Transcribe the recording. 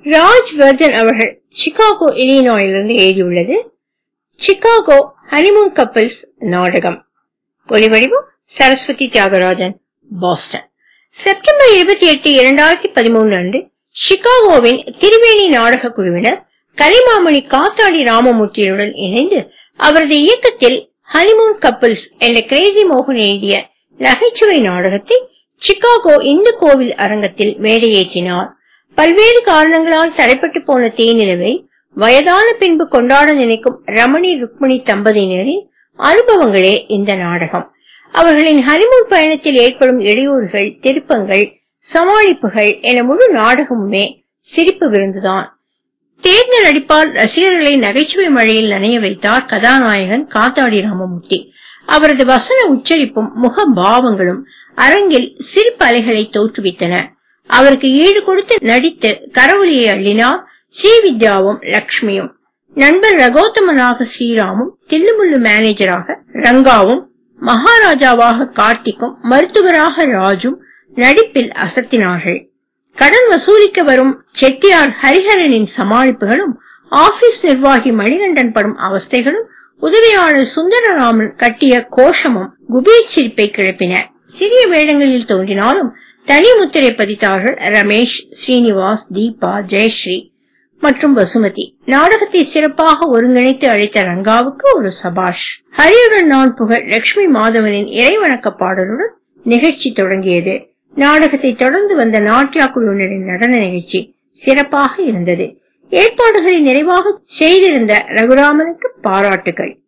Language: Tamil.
ராஜ் வர்தன் அவர்கள் சிகாகோ இலினாயிலிருந்து எழுதியுள்ளது சிகாகோ ஹனிமூன் கப்பல்ஸ் நாடகம் ஒலிவடிவம் சரஸ்வதி தியாகராஜன் பாஸ்டன் செப்டம்பர் இருபத்தி எட்டு இரண்டாயிரத்தி பதிமூணு அன்று சிகாகோவின் திருவேணி நாடக குழுவினர் கலைமாமணி காத்தாடி ராமமூர்த்தியுடன் இணைந்து அவரது இயக்கத்தில் ஹனிமூன் கப்பல்ஸ் என்ற கிரேசி மோகன் எழுதிய நகைச்சுவை நாடகத்தை சிகாகோ இந்து கோவில் அரங்கத்தில் மேடையேற்றினார் பல்வேறு காரணங்களால் தடைப்பட்டு போன தேனிலவை வயதான பின்பு கொண்டாட நினைக்கும் ரமணி ருக்மணி தம்பதியினரின் அனுபவங்களே இந்த நாடகம் அவர்களின் ஹனிமூன் பயணத்தில் ஏற்படும் இடையூறுகள் திருப்பங்கள் சமாளிப்புகள் என முழு நாடகமுமே சிரிப்பு விருந்துதான் தேர்ந்த நடிப்பால் ரசிகர்களை நகைச்சுவை மழையில் நனைய வைத்தார் கதாநாயகன் காத்தாடி ராமமூர்த்தி அவரது வசன உச்சரிப்பும் முக பாவங்களும் அரங்கில் சிரிப்பு அலைகளை தோற்றுவித்தன அவருக்கு ஈடு கொடுத்து நடித்து கரவொலியை அள்ளினார் ஸ்ரீவித்யாவும் லக்ஷ்மியும் நண்பர் ரகோத்தமனாக ஸ்ரீராமும் தில்லுமுள்ளு மேனேஜராக ரங்காவும் மகாராஜாவாக கார்த்திக்கும் மருத்துவராக ராஜும் நடிப்பில் அசத்தினார்கள் கடன் வசூலிக்க வரும் செட்டியார் ஹரிஹரனின் சமாளிப்புகளும் ஆபீஸ் நிர்வாகி மணிகண்டன் படும் அவஸ்தைகளும் உதவியாளர் சுந்தரராமன் கட்டிய கோஷமும் குபீர் சிரிப்பை கிளப்பின சிறிய வேடங்களில் தோன்றினாலும் தனி முத்திரை பதித்தார்கள் ரமேஷ் ஸ்ரீனிவாஸ் தீபா ஜெயஸ்ரீ மற்றும் வசுமதி நாடகத்தை சிறப்பாக ஒருங்கிணைத்து அழைத்த ரங்காவுக்கு ஒரு சபாஷ் ஹரியுடன் நான் புகழ் லட்சுமி மாதவனின் இறைவணக்க பாடலுடன் நிகழ்ச்சி தொடங்கியது நாடகத்தை தொடர்ந்து வந்த நாட்டியா குழுவினரின் நடன நிகழ்ச்சி சிறப்பாக இருந்தது ஏற்பாடுகளை நிறைவாக செய்திருந்த ரகுராமனுக்கு பாராட்டுகள்